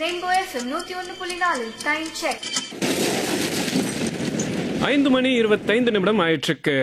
Rainbow FM நூத்தி ஒன்னு புள்ளி நாலு டைம் செக் ஐந்து மணி இருபத்தைந்து நிமிடம் ஆயிற்றுக்கு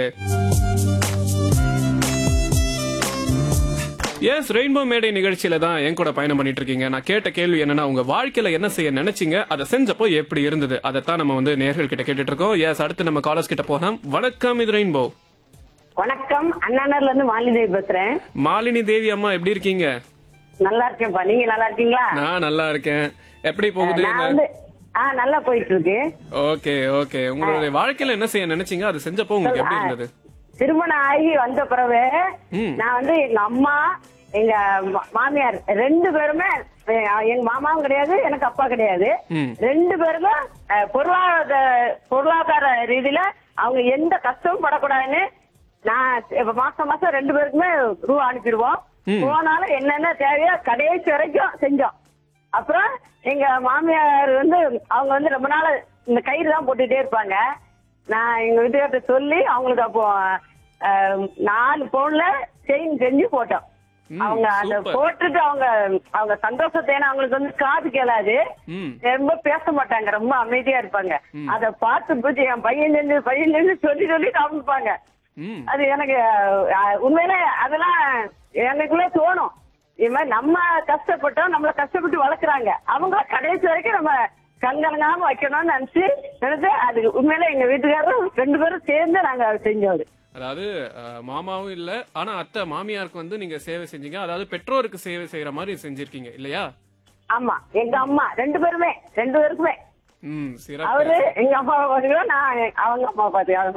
எஸ் ரெயின்போ மேடை நிகழ்ச்சியில தான் என் கூட பயணம் பண்ணிட்டு இருக்கீங்க நான் கேட்ட கேள்வி என்னன்னா உங்க வாழ்க்கையில என்ன செய்ய நினைச்சீங்க அதை செஞ்சப்போ எப்படி இருந்தது அதைத்தான் நம்ம வந்து நேர்கள் கிட்ட கேட்டுட்டு இருக்கோம் எஸ் அடுத்து நம்ம காலர்ஸ் கிட்ட போகலாம் வணக்கம் இது ரெயின்போ வணக்கம் அண்ணாநர்ல இருந்து மாலிதேவி பேசுறேன் மாலினி தேவி அம்மா எப்படி இருக்கீங்க நல்லா இருக்கேன்ப்பா நீங்க நல்லா இருக்கீங்களா நான் நல்லா இருக்கேன் எப்படி போகுது நான் வந்து ஆ நல்லா போயிட்டு இருக்கு ஓகே ஓகே உங்களுடைய வாழ்க்கையில என்ன செய்ய நினைச்சீங்க அதை செஞ்சப்போ உங்களுக்கு எப்படி இருந்தது திருமணம் ஆகி வந்த பிறகு ம். நான் வந்து எங்க அம்மா எங்க மா- மாமியார் ரெண்டு பேருமே அஹ், எங்க மாமாவும் கிடையாது எனக்கு அப்பா கிடையாது ம். ரெண்டு பேருமே அஹ், பொருளாதார பொருளாதார ரீதியில அவங்க எந்த கஷ்டமும் படக்கூடாதுன்னு நான் இப்ப மாசம் மாசம் ரெண்டு பேருக்குமே ரூபா அனுப்பிடுவோம் ம். போனாலும் என்னென்ன தேவையோ கடைசி வரைக்கும் செஞ்சோம் அப்புறம் எங்க மாமியார் வந்து அவங்க வந்து ரொம்ப நாள் இந்த கயிறு தான் போட்டுட்டே இருப்பாங்க நான் எங்க வீட்டுக்கார்ட்ட சொல்லி அவங்களுக்கு அப்போ அஹ், நாலு பவுன்ல செயின் செஞ்சு போட்டோம் ம், அவங்க அந்த சூப்பர். போட்டுட்டு அவங்க அவங்க சந்தோஷத்தை ஏன்னா அவங்களுக்கு வந்து காது கேளாது ம் ரொம்ப பேச மாட்டாங்க ரொம்ப அமைதியா இருப்பாங்க அத பார்த்து போச்சு என் பையன் செஞ்சு பையன் செஞ்சு சொல்லி சொல்லி காமிப்பாங்க ம் அது எனக்கு அஹ், உண்மையிலே அதெல்லாம் எனக்குள்ள தோணும் இது மாதிரி நம்ம கஷ்டப்பட்டோம் நம்மள கஷ்டப்பட்டு வளர்க்குறாங்க அவங்க கடைசி வரைக்கும் நம்ம கண்கலங்காம வைக்கணும்னு நினைச்சு நினைச்சு அது உண்மையில எங்க வீட்டுக்காரரும் ரெண்டு பேரும் சேர்ந்து நாங்க செஞ்சோம் அது. அதாவது அஹ், மாமாவும் இல்ல ஆனா அத்தை மாமியாருக்கு வந்து நீங்க சேவை செஞ்சீங்க அதாவது பெற்றோருக்கு சேவை செய்யற மாதிரி செஞ்சிருக்கீங்க இல்லையா ஆமா எங்க அம்மா ரெண்டு பேருமே ரெண்டு பேருக்குமே ம் சிறப்பு அவரு எங்க அம்மாவை பாத்துக்கிறோம் நான் அவங்க அம்மா பாத்துக்கிறோம்